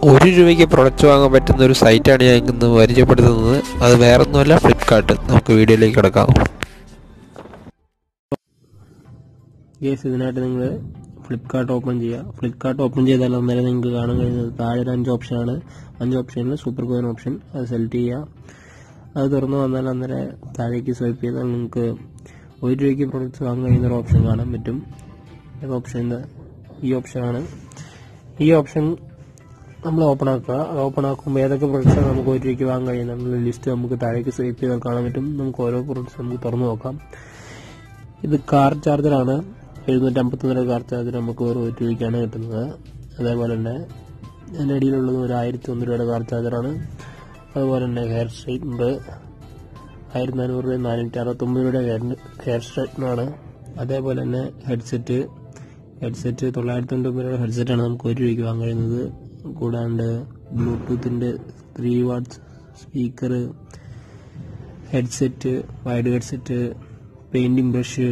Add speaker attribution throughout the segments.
Speaker 1: ഒരു രൂപയ്ക്ക് പ്രൊഡക്റ്റ് വാങ്ങാൻ പറ്റുന്ന ഒരു സൈറ്റാണ് ഞാൻ ഇന്ന് പരിചയപ്പെടുത്തുന്നത് അത് വേറൊന്നുമല്ല ഫ്ലിപ്കാർട്ട് നമുക്ക് വീഡിയോയിലേക്ക് കിടക്കാം
Speaker 2: ഗേസ് ഇതിനായിട്ട് നിങ്ങൾ ഫ്ലിപ്കാർട്ട് ഓപ്പൺ ചെയ്യുക ഫ്ലിപ്കാർട്ട് ഓപ്പൺ ചെയ്താൽ അന്നേരം നിങ്ങൾക്ക് കാണാൻ കഴിയുന്നത് താഴെ ഒരു അഞ്ച് ഓപ്ഷനാണ് അഞ്ച് ഓപ്ഷനിൽ സൂപ്പർ കോയിൻ ഓപ്ഷൻ അത് സെലക്ട് ചെയ്യുക അത് തുറന്നു വന്നാൽ അന്നേരം താഴേക്ക് സ്വൈപ്പ് ചെയ്താൽ നിങ്ങൾക്ക് ഒരു രൂപയ്ക്ക് പ്രൊഡക്ട്സ് വാങ്ങാൻ കഴിയുന്ന ഒരു ഓപ്ഷൻ കാണാൻ പറ്റും ഏത് ഓപ്ഷൻ ഈ ഓപ്ഷനാണ് ഈ ഓപ്ഷൻ നമ്മൾ ഓപ്പൺ ആക്കുക ഓപ്പൺ ആക്കുമ്പോൾ ഏതൊക്കെ പ്രൊഡക്ട്സാണ് നമുക്ക് ഒരു രൂപയ്ക്ക് വാങ്ങാൻ കഴിയുന്ന ലിസ്റ്റ് നമുക്ക് താഴേക്ക് സ്വൈപ്പ് ചെയ്താൽ കാണാൻ പറ്റും നമുക്ക് ഓരോ പ്രൊഡക്ട്സ് നമുക്ക് തുറന്നു നോക്കാം ഇത് കാർ ചാർജറാണ് എഴുന്നൂറ്റി അമ്പത്തൊന്നര കാർ ചാർജർ നമുക്ക് വെറും ഒരു രൂപയ്ക്കാണ് കിട്ടുന്നത് അതേപോലെ തന്നെ അതിൻ്റെ അടിയിലുള്ളത് ഒരു ആയിരത്തി ഒന്ന് രൂപയുടെ കാർ ചാർജറാണ് അതുപോലെ തന്നെ ഹെയർ സ്ട്രൈറ്റ്നർ ആയിരത്തി നാനൂറ് രൂപ നാനൂറ്റി അറുപത്തൊമ്പത് രൂപയുടെ ഹെയർ ഹെയർ സ്ട്രൈറ്റ്നറാണ് അതേപോലെ തന്നെ ഹെഡ്സെറ്റ് ഹെഡ്സെറ്റ് തൊള്ളായിരത്തി തൊണ്ണൂറ് രൂപയുടെ ഹെഡ്സെറ്റാണ് നമുക്ക് ഒരു രൂപയ്ക്ക് വാങ്ങാൻ കഴിയുന്നത് കൂടാണ്ട് ബ്ലൂടൂത്തിൻ്റെ three watts speaker headset wide headset painting brush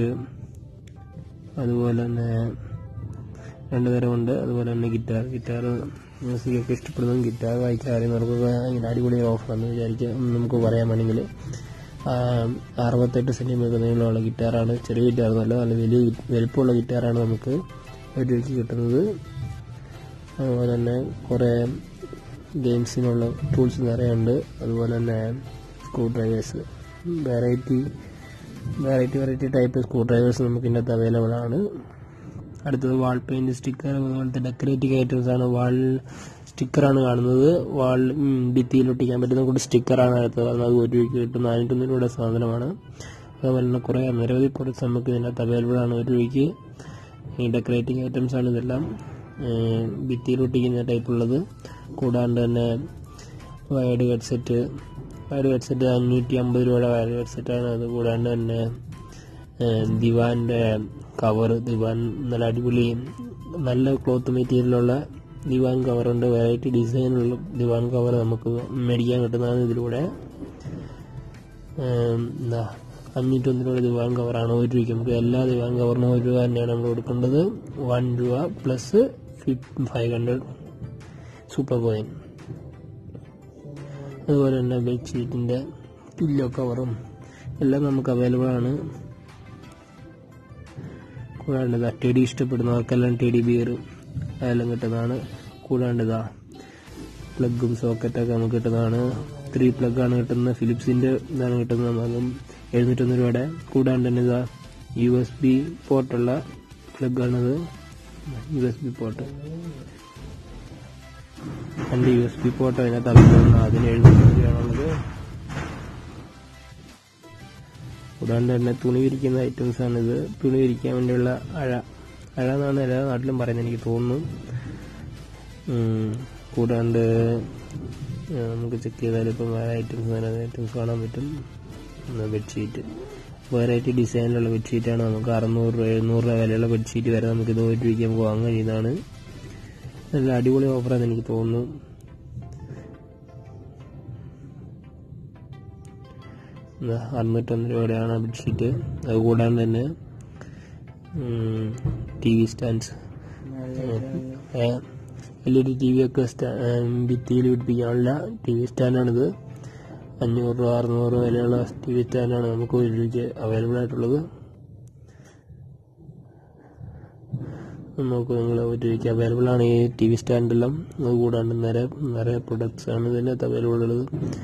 Speaker 2: അതുപോലെ തന്നെ രണ്ട് തരമുണ്ട് അതുപോലെ തന്നെ ഗിറ്റാർ ഗിറ്റാർ മ്യൂസിക് ഒക്കെ ഇഷ്ടപ്പെടുന്നതും ഗിറ്റാർ വായിക്കാൻ അറിയുന്നവർക്കൊക്കെ ഇങ്ങനെ അടിപൊളി ഓഫറാണെന്ന് വിചാരിക്കാം നമുക്ക് പറയാൻ വേണമെങ്കിൽ അറുപത്തെട്ട് സെൻറ്റിമീറ്റർ നീളമുള്ള ഗിറ്റാറാണ് ചെറിയ ഗിറ്റാർ നല്ല നല്ല വലിയ ഗി- വലിപ്പമുള്ള ഗിറ്റാറാണ് നമുക്ക് ഒരു രൂപയ്ക്ക് കിട്ടുന്നത് അതുപോലെ തന്നെ കുറേ ഗെയിംസിനുള്ള ടൂൾസ് നിറയെ ഉണ്ട് അതുപോലെ തന്നെ screwdrivers variety variety variety type screwdrivers നമുക്ക് ഇതിനകത്ത് അവൈലബിൾ ആണ് അടുത്തത് വാൾ പെയിന്റ് സ്റ്റിക്കർ അതുപോലത്തെ ഡെക്കറേറ്റീവ് ഐറ്റംസ് ആണ് വാൾ സ്റ്റിക്കറാണ് കാണുന്നത് വാൾ ഭിത്തിയിൽ ഒട്ടിക്കാൻ പറ്റുന്ന കൂടി സ്റ്റിക്കറാണ് അടുത്തത് അത് ഒരു രൂപയ്ക്ക് കിട്ടും നാനൂറ്റൊന്ന് രൂപയുടെ സാധനമാണ് അതുപോലെ തന്നെ കുറേ നിരവധി പ്രൊഡക്ട്സ് നമുക്ക് ഇതിനകത്ത് അവൈലബിൾ ആണ് ഒരു രൂപയ്ക്ക് ഈ ഡെക്കറേറ്റിംഗ് ഐറ്റംസ് ആണ് ഇതെല്ലാം ഏഹ് ഭിത്തിയിൽ ഒട്ടിക്കുന്ന ടൈപ്പുള്ളത് കൂടാണ്ട് തന്നെ വയർഡ് ഹെഡ്സെറ്റ് വയർഡ് ഹെഡ്സെറ്റ് അഞ്ഞൂറ്റി അമ്പത് രൂപയുടെ വയർഡ് ഹെഡ്സെറ്റാണ് അത് കൂടാണ്ട് തന്നെ ഏഹ് ദിവാന്റെ കവർ ദിവാൻ നല്ല അടിപൊളി നല്ല ക്ലോത്ത് മെറ്റീരിയലുള്ള ദിവാൻ കവറുണ്ട് വെറൈറ്റി ഡിസൈനുള്ള ദിവാൻ കവർ നമുക്ക് മേടിക്കാൻ കിട്ടുന്നതാണ് ഇതിലൂടെ ഏഹ് എന്താ അഞ്ഞൂറ്റൊന്ന് രൂപയുടെ ദിവാൻ കവറാണ് ഒരു രൂപയ്ക്ക് നമുക്ക് എല്ലാ ദിവാൻ കവറിനും ഒരു രൂപ തന്നെയാണ് നമ്മൾ കൊടുക്കേണ്ടത് വൺ രൂപ plus five hundred super coin അതുപോലെ തന്നെ ബെഡ്ഷീറ്റിൻ്റെ പില്ലോ കവറും എല്ലാം നമുക്ക് അവൈലബിൾ ആണ് കൂടാണ്ട് ഇതാ ടെഡി ഇഷ്ടപ്പെടുന്നവർക്കെല്ലാം ടെഡി ബിയർ അതെല്ലാം കിട്ടുന്നതാണ് കൂടാണ്ട് ഇതാ പ്ലഗും സോക്കറ്റൊക്കെ നമുക്ക് കിട്ടുന്നതാണ് ത്രീ പ്ലഗ് ആണ് കിട്ടുന്നത് ഫിലിപ്സിന്റെ ഇതാണ് കിട്ടുന്നത് അതും എഴുന്നൂറ്റൊന്ന് രൂപയുടെ കൂടാണ്ട് തന്നെ ഇതാ യു എസ് ബി പോർട്ടുള്ള പ്ലഗ് ആണത് യു എസ് ബി പോർട്ട് രണ്ട് യു എസ് ബി പോർട്ട് അതിനകത്ത് അവൈലബിൾ അതിന് എഴുന്നൂറ് രൂപയാണുള്ളത് കൂടാണ്ട് തന്നെ തുണി വിരിക്കുന്ന ഐറ്റംസ് ആണിത് തുണി വിരിക്കാൻ വേണ്ടിയുള്ള അഴ അഴ എന്നാണ് എല്ലാ നാട്ടിലും പറയുന്നത് എനിക്ക് തോന്നുന്നു ഉം, കൂടാണ്ട് ആ, നമുക്ക് ചെക്ക് ചെയ്താൽ ഇപ്പം വേറെ ഐറ്റംസ് ഐറ്റംസ് കാണാൻ പറ്റും ബെഡ്ഷീറ്റ് വെറൈറ്റി ഡിസൈനിലുള്ള ബെഡ്ഷീറ്റാണ് നമുക്ക് അറുന്നൂറ് രൂപ എഴുന്നൂറ് രൂപ വിലയുള്ള ബെഡ്ഷീറ്റ് വരെ നമുക്ക് ഇത് ഒരു രൂപയ്ക്ക് നമുക്ക് വാങ്ങാൻ കഴിയുന്നതാണ് നല്ല അടിപൊളി ഓഫറാണെന്ന് എനിക്ക് തോന്നുന്നു എന്താ അറുന്നൂറ്റൊന്ന് രൂപയുടെയാണ് ആ ബെഡ്ഷീറ്റ് അത് കൂടാണ്ട് തന്നെ T V stands L E D T V ഒക്കെ സ്റ്റാ- ഏ, ഭിത്തിയിൽ പിടിപ്പിക്കാനുള്ള ടി വി സ്റ്റാൻഡാണിത് അഞ്ഞൂറ് രൂപ അറുന്നൂറ് രൂപ വിലയുള്ള ടി വി സ്റ്റാൻഡാണ് നമുക്ക് ഒരു രൂപയ്ക്ക് അവൈലബിൾ ആയിട്ടുള്ളത് നോക്കൂ നിങ്ങൾ ഒരു രൂപയ്ക്ക് അവൈലബിൾ ആണ് ഈ ടി വി സ്റ്റാൻഡെല്ലാം അത് കൂടാണ്ട് നിറയെ നിറയെ പ്രൊഡക്ട്സ് ആണ് ഇതിനകത്ത് അവൈലബിൾ ഉള്ളത്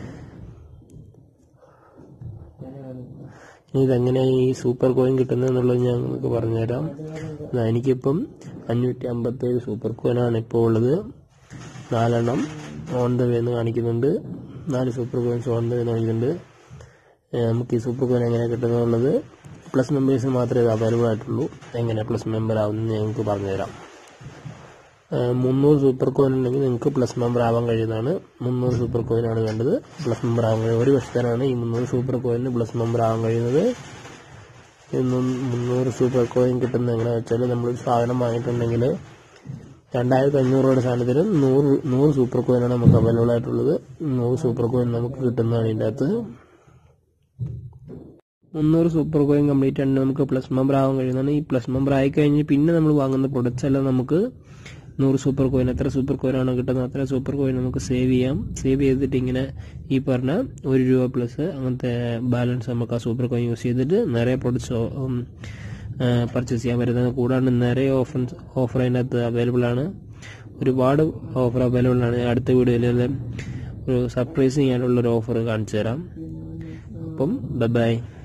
Speaker 2: ഇനി ഇതെങ്ങനെ ഈ സൂപ്പർ കോയിൻ കിട്ടുന്നത് എന്നുള്ളത് ഞാൻ നിങ്ങൾക്ക് പറഞ്ഞുതരാം ദാ എനിക്കിപ്പം അഞ്ഞൂറ്റി അമ്പത്തേഴ് സൂപ്പർ കോയിനാണ് ഇപ്പോൾ ഉള്ളത് നാലെണ്ണം ഓൺ ദ വേ എന്ന് കാണിക്കുന്നുണ്ട് നാല് super coins on the way എന്ന് കാണിക്കുന്നുണ്ട് ഏ, നമുക്ക് ഈ സൂപ്പർ കോയിൻ എങ്ങനെ കിട്ടുന്നുള്ളത് പ്ലസ് മെമ്പേഴ്സിന് മാത്രമേ ഇത് അവൈലബിൾ ആയിട്ടുള്ളൂ എങ്ങനെ പ്ലസ് മെമ്പർ ആവുമെന്ന് ഞങ്ങൾക്ക് പറഞ്ഞുതരാം ഏ, മുന്നൂറ് സൂപ്പർ കോയിൻ ഉണ്ടെങ്കിൽ നിങ്ങൾക്ക് പ്ലസ് മെമ്പർ ആവാൻ കഴിയുന്നതാണ് മുന്നൂറ് സൂപ്പർ കോയിനാണ് വേണ്ടത് പ്ലസ് മെമ്പർ ആവാൻ കഴിയും ഒരു വർഷത്തിനാണ് ഈ മുന്നൂറ് സൂപ്പർ കോയിന് പ്ലസ് മെമ്പർ ആവാൻ കഴിയുന്നത് ഈ മുൻ- മുന്നൂറ് സൂപ്പർ കോയിൻ കിട്ടുന്നത് എങ്ങനെയാണെന്ന് വെച്ചാൽ നമ്മളൊരു സാധനം വാങ്ങിയിട്ടുണ്ടെങ്കിൽ രണ്ടായിരത്തി അഞ്ഞൂറ് രൂപയുടെ സാധനത്തിന് നൂറ് നൂറ് സൂപ്പർ കോയിനാണ് നമുക്ക് അവൈലബിൾ ആയിട്ടുള്ളത് നൂറ് സൂപ്പർ കോയിൻ നമുക്ക് കിട്ടുന്നതാണ് ഇതിൻ്റെ അകത്ത് മുന്നൂറ് സൂപ്പർ കോയിൻ കംപ്ലീറ്റ് ആണ് നമുക്ക് പ്ലസ് മെമ്പർ ആവാൻ കഴിയുന്നതാണ് ഈ പ്ലസ് മെമ്പർ ആയി കഴിഞ്ഞ് പിന്നെ നമ്മൾ വാങ്ങുന്ന പ്രൊഡക്ട്സ് എല്ലാം നമുക്ക് നൂറ് സൂപ്പർ കോയിൻ എത്ര സൂപ്പർ കോയിൻ ആണോ കിട്ടുന്നത് അത്ര സൂപ്പർ കോയിൻ നമുക്ക് സേവ് ചെയ്യാം സേവ് ചെയ്തിട്ട് ഇങ്ങനെ ഈ പറഞ്ഞ ഒരു രൂപ പ്ലസ് അങ്ങനത്തെ ബാലൻസ് നമുക്ക് ആ സൂപ്പർ കോയിൻ യൂസ് ചെയ്തിട്ട് നിറയെ പ്രൊഡക്ട്സ് പർച്ചേസ് ചെയ്യാൻ പറ്റുന്നത് കൂടാണ്ട് നിറയെ ഓഫർ ഓഫർ അതിനകത്ത് അവൈലബിൾ ആണ് ഒരുപാട് ഓഫർ അവൈലബിൾ ആണ് അടുത്ത വീഡിയോയിൽ ഒരു സർപ്രൈസ് ചെയ്യാനുള്ള ഒരു ഓഫർ കാണിച്ചു തരാം അപ്പം ബൈ